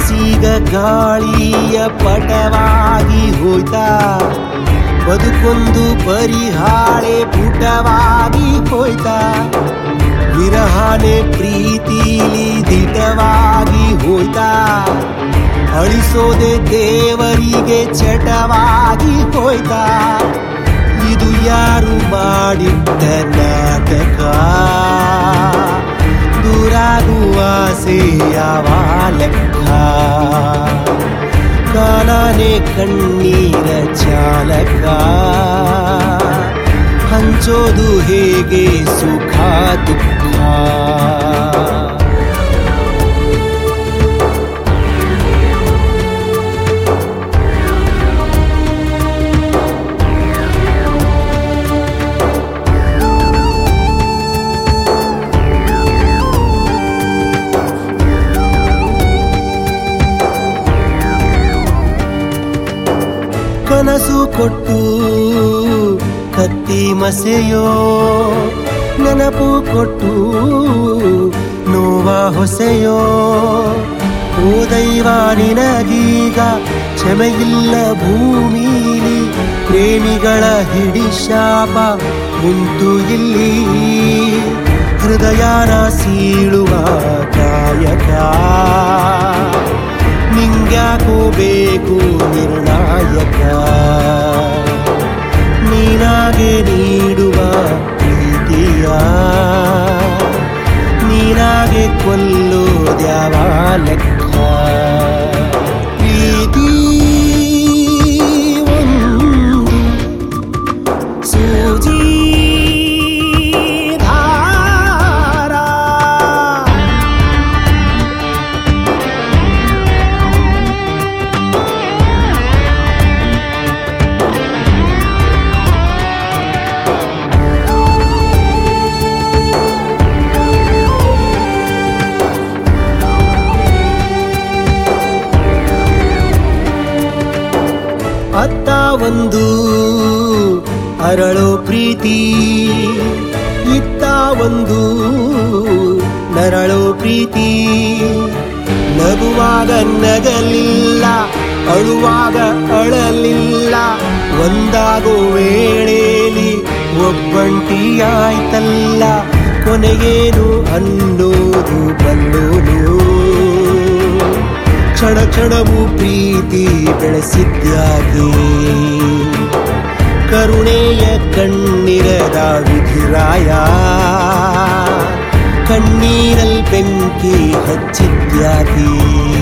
ಮನಸ್ಸೀಗ ಗಾಳಿಯ ಪಟವಾಗಿ ಹೋಯ್ತಾ ಬದುಕೊಂದು ಪರಿಹಾಳೆ ಪುಟವಾಗಿ ಹೋಯ್ತಾ ವಿರಹಾನೆ ಪ್ರೀತಿಲಿ ದಿಟವಾಗಿ ಹೋಯ್ತಾ ಅಳಿಸೋದೆ ದೇವರಿಗೆ ಚಟವಾಗಿ ಹೋಯ್ತಾ ಇದು ಯಾರು ಮಾಡಿದ್ದ ನಾಟಕ ದೂರಾಗುವ ಆಸೆ ಯಾವ ಲೆಕ್ಕ ಕಾಲಾನೆ ಕಣ್ಣೀರ ಚಾಲಕ ಹಂಚೋದು ಹೇಗೆ ಸುಖ ದುಃಖ ಕನಸು ಕೊಟ್ಟು ಕತ್ತಿ ಮಸೆಯೋ ನೆನಪು ಕೊಟ್ಟು ನೋವ ಹೊಸೆಯೋ ಓ ದೈವ ನಿನಗೀಗ ಕ್ಷಮೆಯಿಲ್ಲ ಭೂಮಿಲಿ ಪ್ರೇಮಿಗಳ ಹಿಡಿ ಶಾಪ ಉಂಟು ಇಲ್ಲಿ ಹೃದಯನ ಸೀಳುವ ಕಾಯಕ ನಿಂಗ್ಯಾಕೋ ಬೇಕು ನಿರ್ಣಾಯಕ ನೀನಾಗೆ ನೀಡುವ ಪ್ರೀತಿಯ ನೀನಾಗೆ ಕೊಲ್ಲೋದ್ಯಾವ ಲೆಕ್ಕ ಪ್ರೀತಿ ಒಂದು ಸೂಜಿ ಧಾರ ಅತ್ತ ಒಂದು ಅರಳೋ ಪ್ರೀತಿ ಇತ್ತ ಒಂದು ನರಳೋ ಪ್ರೀತಿ ನಗುವಾಗ ನಗಲಿಲ್ಲ ಅಳುವಾಗ ಅಳಲಿಲ್ಲ ಒಂದಾಗೋ ವೇಳೆಯಲ್ಲಿ ಒಬ್ಬಂಟಿಯಾಯ್ತಲ್ಲ ಕೊನೆಗೇನು ಅನ್ನೋದು ಬಲ್ಲೋನು ಕ್ಷಣ ಕ್ಷಣವೂ ಪ್ರೀತಿ ಬೆಳೆಸಿದ್ಯಾಗೆ ಕರುಣೆಯ ಕಣ್ಣಿರದ ವಿಧಿರಾಯ ಕಣ್ಣೀರಲ್ ಬೆಂಕಿ ಹಚ್ಚಿದ್ಯಾಗೆ